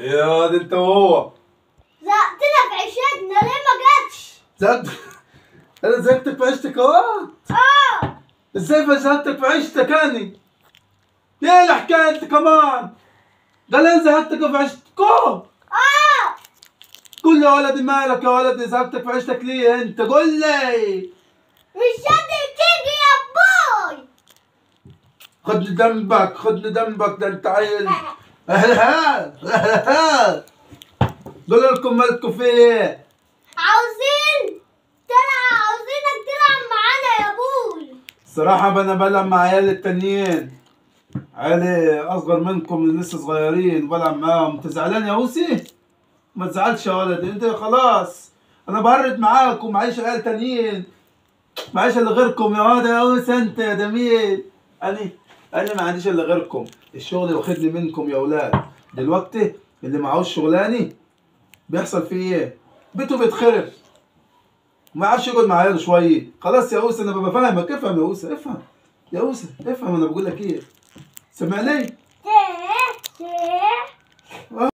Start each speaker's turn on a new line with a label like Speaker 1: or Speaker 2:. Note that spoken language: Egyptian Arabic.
Speaker 1: يا واد انت وهو
Speaker 2: زهقتنا في عيشتنا ليه ما جاتش؟
Speaker 1: زهقت انا زهقتك في عيشتك اهو
Speaker 2: اه
Speaker 1: ازاي فزهقتك في عيشتك اني يا الحكايه انت كمان قال انا زهقتك في عيشتك أهو.
Speaker 2: اه
Speaker 1: قول يا ولدي مالك يا ولدي زهقتك في عيشتك ليه انت قول لي
Speaker 2: مش قادر تيجي يا بوي
Speaker 1: خدني ذنبك خدني ذنبك ده انت عيل اهلا اهلا قول لكم مالكم في ايه
Speaker 2: عاوزين تلعب عاوزينك تلعب معانا يا بوي
Speaker 1: الصراحة أنا بلعب مع عيال التانيين عيالي أصغر منكم لسه صغيرين بلعب معاهم أنت زعلان يا أوسي؟ ما تزعلش يا ولدي أنت خلاص أنا بهرج معاكم معيش عيال تانيين معيش إلا غيركم يا واد يا أوسي أنت يا جميل أنا أنا ما عنديش إلا غيركم الشغل واخدني منكم يا ولاد دلوقتي اللي معهوش شغلاني بيحصل فيه إيه؟ بيته بيتخرب ما عرفش يقعد مع عياله شويه خلاص يا اوسه انا ببقى فاهمك افهم يا اوسه افهم يا اوسه افهم انا بقول لك ايه سامعني
Speaker 2: تيه تيه